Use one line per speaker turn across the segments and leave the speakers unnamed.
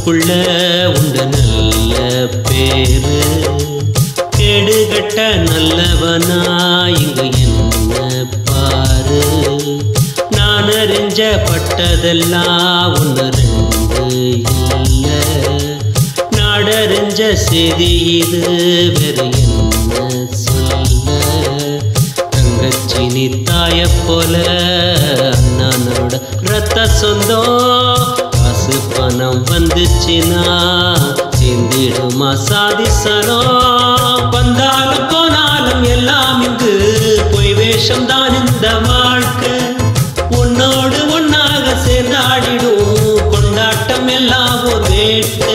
ஊருக்குள்ள உண்டு நல்ல பேரு கேடுகட்ட நல்லவனா இங்கு என்ன பாரு நான் அறிஞ்ச பட்டதெல்லாம் ஒன்று ரெண்டு இல்லை நாடறிஞ்ச செய்தி இது வேறு என்ன சொல்ல தங்கச்சி நீ தாய போல அண்ணனோட ரத்த சொந்தம் காசு பணம் வந்துச்சுன்னா சேர்ந்திடுமா சாதிசனம் வந்தாலும் போனாலும் எல்லாம் இங்கு பொய் வேஷம் தான் இந்த வாழ்க்கை உன்னோடு ஒன்னாக சேர்ந்தாடிடும் கொண்டாட்டம் எல்லாம் ஒரு வேட்கை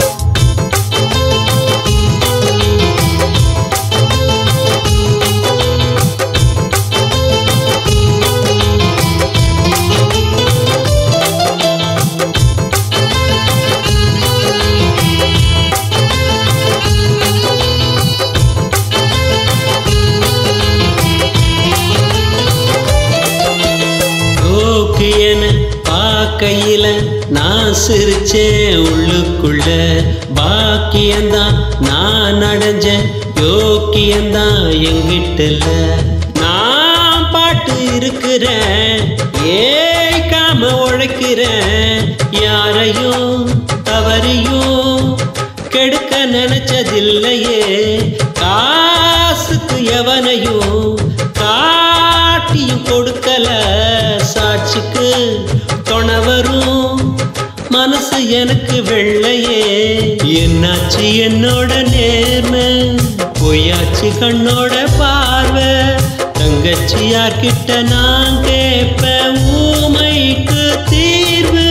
யோக்கியன பார்க்கையில நான் சிரிச்சேன் உள்ளுக்குள்ள பாக்கியந்தான் நான் அடைஞ்சேன் யோக்கியந்தான் எங்கிட்ட இல்ல நான் பாட்டு இருக்கிறேன் ஏய்க்காம உழைக்கிறேன் யாரையும் தவறியும் கெடுக்க நினைச்சதில்லையே காசுக்கு எவனையும் காட்டியும் கொடுக்கல சாட்சிக்கு துணவரும் மனசு எனக்கு வெள்ளையே என்னாச்சு என்னோட நேர்மை பொய்யாச்சு கண்ணோட பார்வை தங்கச்சி யார்கிட்ட நான் கேட்பேன் ஊமைக்கு தீர்வு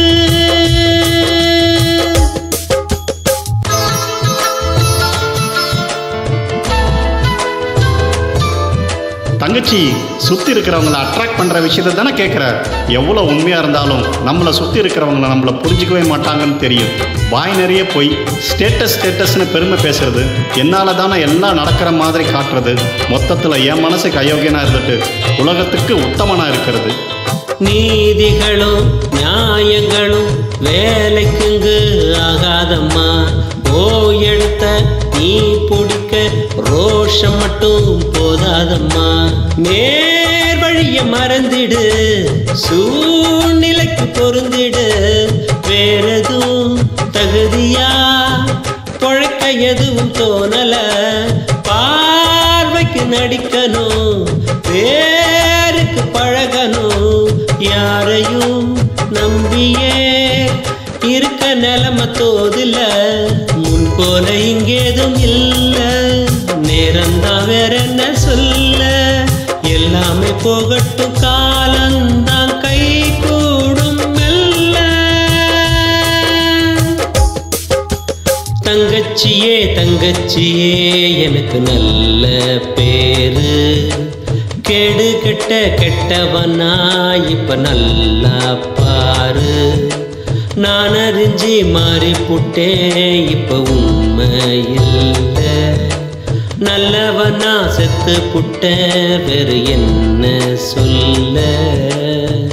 தங்கச்சி சுத்தி இருக்கிறவங்கள அட்ராக்ட் பண்ற விஷயத்தை தானே கேட்குற எவ்வளோ உண்மையா இருந்தாலும் நம்மளை சுத்தி இருக்கிறவங்கள நம்மளை புரிஞ்சிக்கவே மாட்டாங்கன்னு தெரியும் வாய் நிறைய போய் ஸ்டேட்டஸ் ஸ்டேட்டஸ்னு பெருமை பேசுறது என்னால தானே எல்லாம் நடக்கிற மாதிரி காட்டுறது மொத்தத்தில் என் மனசுக்கு அயோக்கியனா இருந்துட்டு உலகத்துக்கு உத்தமனா இருக்கிறது
நீதிகளும் நியாயங்களும் வேலைக்குங்கு ஆகாதம்மா ஓ எடுத்த நீ பிடிக்க ரோஷம் மட்டும் போதாதம்மா நேர் வழிய மறந்திடு சூழ்நிலைக்கு பொருந்திடு வேறெதுவும் தகுதியா பொழைக்க எதுவும் தோணல பார்வைக்கு நடிக்கணும் பேருக்கு பழகணும் யாரையும் நம்பியே இருக்க நிலைமை தோதில்ல முன் போல இங்கேதும் இல்ல நேரம்தான் வேற என்ன சொல்ல எல்லாமே போகட்டும் காலந்தான் கை கூடும் மெல்ல தங்கச்சியே தங்கச்சியே எனக்கு நல்ல பேரு கெடு கெட்ட கெட்டவனா இப்ப நல்லா பாரு நான் அறிஞ்சி மாறி புட்டேன் இப்ப உண்மை இல்ல நல்லவனா செத்து புட்டேன் வேறு என்ன சொல்ல